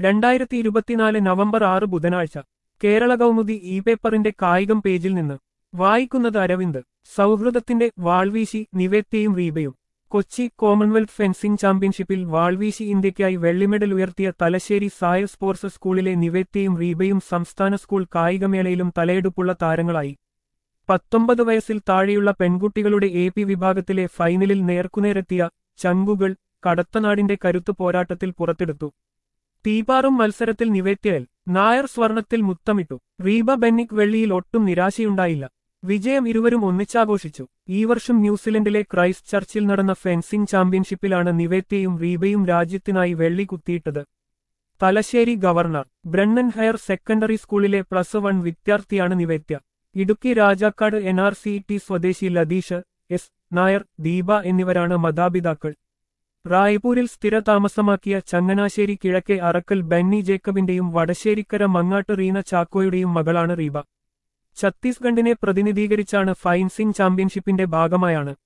രണ്ടായിരത്തി ഇരുപത്തിനാല് നവംബർ ആറ് ബുധനാഴ്ച കേരള കൗമുദി ഇ പേപ്പറിന്റെ കായികം പേജിൽ നിന്ന് വായിക്കുന്നത് അരവിന്ദ് സൗഹൃദത്തിന്റെ വാൾവീശി നിവേത്യയും റീബയും കൊച്ചി കോമൺവെൽത്ത് ഫെൻസിംഗ് ചാമ്പ്യൻഷിപ്പിൽ വാൾവീശി ഇന്ത്യയ്ക്കായി വെള്ളിമെഡൽ ഉയർത്തിയ തലശ്ശേരി സായ സ്പോർട്സ് സ്കൂളിലെ നിവേത്യയും റീബയും സംസ്ഥാന സ്കൂൾ കായികമേളയിലും തലയെടുപ്പുള്ള താരങ്ങളായി പത്തൊമ്പത് വയസ്സിൽ താഴെയുള്ള പെൺകുട്ടികളുടെ എ പി വിഭാഗത്തിലെ ഫൈനലിൽ നേർക്കുനേരെത്തിയ ചങ്കുകൾ കടത്തനാടിന്റെ കരുത്തു പോരാട്ടത്തിൽ പുറത്തെടുത്തു തീപാറും മത്സരത്തിൽ നിവേത്യൽ നായർ സ്വർണത്തിൽ മുത്തമിട്ടു റീബ ബെന്നിക് വെള്ളിയിൽ ഒട്ടും നിരാശയുണ്ടായില്ല വിജയം ഇരുവരും ഒന്നിച്ചാഘോഷിച്ചു ഈ വർഷം ന്യൂസിലൻഡിലെ ക്രൈസ്റ്റ് ചർച്ചിൽ നടന്ന ഫെൻസിംഗ് ചാമ്പ്യൻഷിപ്പിലാണ് നിവേത്യയും റീബയും രാജ്യത്തിനായി വെള്ളി കുത്തിയിട്ടത് Thalassery governor Brennen higher secondary സ്കൂളിലെ പ്ലസ് വൺ വിദ്യാർത്ഥിയാണ് Nivethya Idukki Rajakkad N R C T സ്വദേശി ലതീഷ് എസ് നായർ ദീപ എന്നിവരാണ് മാതാപിതാക്കൾ റായ്പൂരിൽ സ്ഥിരതാമസമാക്കിയ ചങ്ങനാശ്ശേരി കിഴക്കേ അറക്കൽ ബെന്നി ജേക്കബിന്റെയും വടശ്ശേരിക്കര മങ്ങാട്ട് റീന ചാക്കോയുടെയും മകളാണ് റീബ ഛത്തീസ്ഗഡിനെ പ്രതിനിധീകരിച്ചാണ് ഫൈൻസിംഗ് ചാമ്പ്യൻഷിപ്പിന്റെ ഭാഗമായാണ്